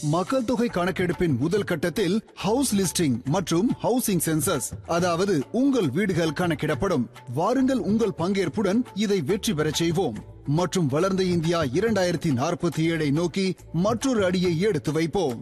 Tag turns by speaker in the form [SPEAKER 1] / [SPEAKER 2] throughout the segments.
[SPEAKER 1] மக்கள் தொகை கணக்கெடுப்பின் முதல் கட்டத்தில் ஹவுஸ் லிஸ்டிங் மற்றும் ஹவுசிங் சென்சஸ் அதாவது உங்கள் வீடுகள் கணக்கிடப்படும் வாருங்கள் உங்கள் பங்கேற்புடன் இதை வெற்றி பெறச் செய்வோம் மற்றும் வளர்ந்த இந்தியா இரண்டாயிரத்தி நாற்பத்தி ஏழை நோக்கி மற்றொரு அடியை எடுத்து வைப்போம்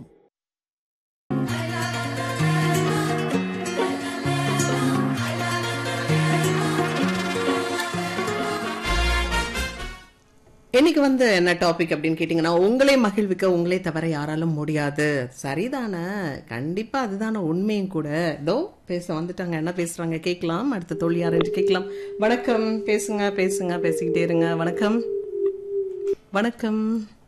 [SPEAKER 2] இன்னைக்கு வந்து என்ன டாபிக் அப்படின்னு கேட்டிங்கன்னா உங்களே மகிழ்விக்க உங்களே தவிர யாராலும் முடியாது சரிதானே கண்டிப்பா அதுதானே உண்மையும் கூட டோ பேச வந்துட்டாங்க என்ன பேசுறாங்க கேட்கலாம் அடுத்த தோழி யாருன்னு கேட்கலாம் வணக்கம் பேசுங்க பேசுங்க பேசிக்கிட்டே இருங்க வணக்கம் வணக்கம்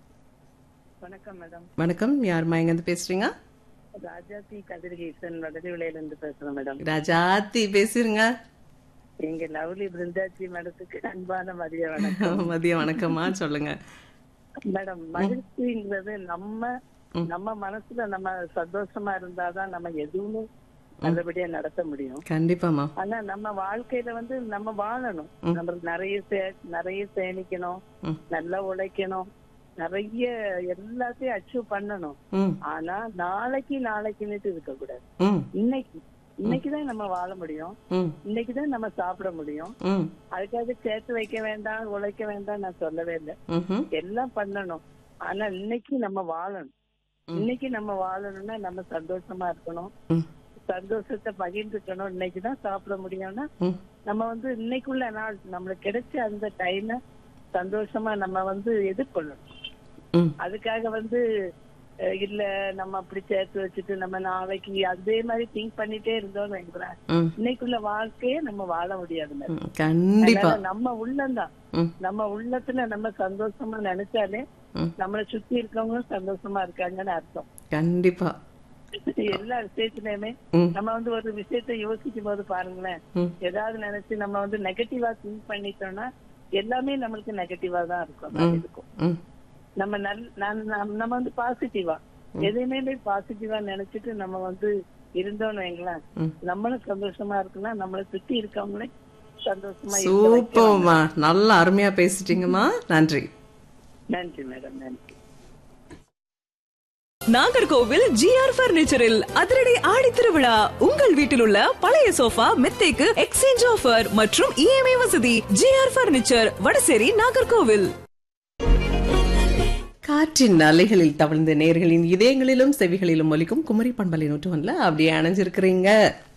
[SPEAKER 3] வணக்கம் மேடம்
[SPEAKER 2] வணக்கம் யாருமா எங்க இருந்து பேசுறீங்க
[SPEAKER 3] ராஜாத்தி கதிர்கேசன் வடதி விலையில இருந்து பேசுறேன் மேடம்
[SPEAKER 2] ராஜாத்தி பேசிருங்க
[SPEAKER 3] எங்க லவ்லி பிருந்தாச்சி மேடத்துக்கு அன்பான மதிய வணக்கம்
[SPEAKER 2] மதிய வணக்கம்மா சொல்லுங்க
[SPEAKER 3] மேடம் மகிழ்ச்சிங்கிறது நம்ம நம்ம மனசுல நம்ம சந்தோஷமா இருந்தாதான் நம்ம எதுவுமே நல்லபடியா நடத்த முடியும்
[SPEAKER 2] கண்டிப்பாமா
[SPEAKER 3] ஆனா நம்ம வாழ்க்கையில வந்து நம்ம வாழணும் நம்ம நிறைய சே- நிறைய சேமிக்கணும்
[SPEAKER 2] ம்.
[SPEAKER 3] நல்லா உழைக்கணும் நிறைய எல்லாத்தையும் அச்சீவ் பண்ணணும்
[SPEAKER 2] ம்
[SPEAKER 3] ஆனா நாளைக்கு நாளைக்குன்னுட்டு இருக்க கூடாது
[SPEAKER 2] ம்
[SPEAKER 3] இன்னைக்கு இன்னைக்குதான் நம்ம வாழ முடியும்
[SPEAKER 2] ம்
[SPEAKER 3] இன்னைக்குதான் நம்ம சாப்பிட முடியும்
[SPEAKER 2] ம்
[SPEAKER 3] அதுக்காக சேர்த்து வைக்க வேண்டாம் உழைக்க வேண்டாம் நான் சொல்லவே இல்லை
[SPEAKER 2] ம்ஹும்.
[SPEAKER 3] எல்லாம் பண்ணணும் ஆனா இன்னைக்கு நம்ம வாழணும் இன்னைக்கு நம்ம வாழணும்னா நம்ம சந்தோஷமா இருக்கணும்
[SPEAKER 2] ம்
[SPEAKER 3] சந்தோஷத்தை பகிர்ந்துக்கணும் இன்னைக்குதான் சாப்பிட முடியும்னா
[SPEAKER 2] ம்
[SPEAKER 3] நம்ம வந்து இன்னைக்குள்ள நாள் நம்மளுக்கு கிடைச்ச அந்த டைமை சந்தோஷமா நம்ம வந்து எதிர்கொள்ளணும்
[SPEAKER 2] ம்
[SPEAKER 3] அதுக்காக வந்து அஹ், இல்ல நம்ம அப்படி சேர்த்து வச்சுட்டு நம்ம நாளைக்கு அதே மாதிரி திங்க் பண்ணிட்டே இருந்தோம்னு வைங்களேன்
[SPEAKER 2] ம்
[SPEAKER 3] இன்னைக்குள்ள வாழ்க்கையே நம்ம வாழ முடியாது மேடம்
[SPEAKER 2] ம், கண்டிப்பா
[SPEAKER 3] அதனால நம்ம உள்ளம்தான்
[SPEAKER 2] ம்.
[SPEAKER 3] நம்ம உள்ளத்துல நம்ம சந்தோஷமா நினைச்சாலே
[SPEAKER 2] ம்.
[SPEAKER 3] நம்மள சுத்தி இருக்கவங்களும் சந்தோஷமா இருக்காங்கன்னு அர்த்தம்
[SPEAKER 2] கண்டிப்பா
[SPEAKER 3] எல்லா விஷயத்திலயுமே
[SPEAKER 2] ம்.
[SPEAKER 3] நம்ம வந்து ஒரு விஷயத்த யோசிக்கும் போது பாருங்களேன்
[SPEAKER 2] ம்.
[SPEAKER 3] ஏதாவது நினைச்சு நம்ம வந்து நெகட்டிவா திங்க் பண்ணிட்டோம்னா எல்லாமே நம்மளுக்கு நெகட்டிவா தான் இருக்கும் அது இருக்கும்
[SPEAKER 2] ம்
[SPEAKER 3] நம்ம நல் நான் நம்ம- நம்ம வந்து பாசிட்டிவா எதையுமே பாசிட்டிவா நினைச்சிட்டு நம்ம வந்து இருந்தோம்னு வைங்களேன்
[SPEAKER 2] ம்.
[SPEAKER 3] நம்மளும் சந்தோஷமா இருக்குன்னா நம்மளை சுத்தி இருக்கவங்களே சந்தோஷமா இருக்க வைக்கலாம்.
[SPEAKER 2] சூப்பர்மா நல்லா அருமையா பேசிட்டீங்கம்மா நன்றி
[SPEAKER 3] நன்றி மேடம் நன்றி
[SPEAKER 4] நாகர்கோவில் ஜிஆர் பர்னிச்சரில் அதிரடி ஆடி திருவிழா உங்கள் வீட்டில் உள்ள பழைய சோஃபா மெத்தைக்கு எக்ஸ்சேஞ்ச் ஆஃபர் மற்றும் இஎம்ஐ வசதி ஜிஆர் பர்னிச்சர் வடசேரி நாகர்கோவில்
[SPEAKER 2] காற்றின் அலைகளில் தவழ்ந்த நேர்களின் இதயங்களிலும் செவிகளிலும் ஒலிக்கும் குமரி பண்பலை நூற்றுவன்ல அப்படியே அணைஞ்சிருக்கிறீங்க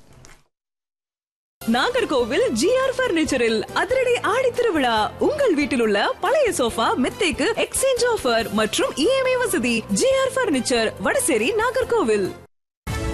[SPEAKER 4] நாகர்கோவில் ஜிஆர் பர்னிச்சரில் அதிரடி ஆடி திருவிழா உங்கள் வீட்டில் உள்ள பழைய சோஃபா மெத்தைக்கு எக்ஸ்சேஞ்ச் ஆஃபர் மற்றும் இஎம்ஐ வசதி ஜிஆர் பர்னிச்சர் வடசேரி நாகர்கோவில்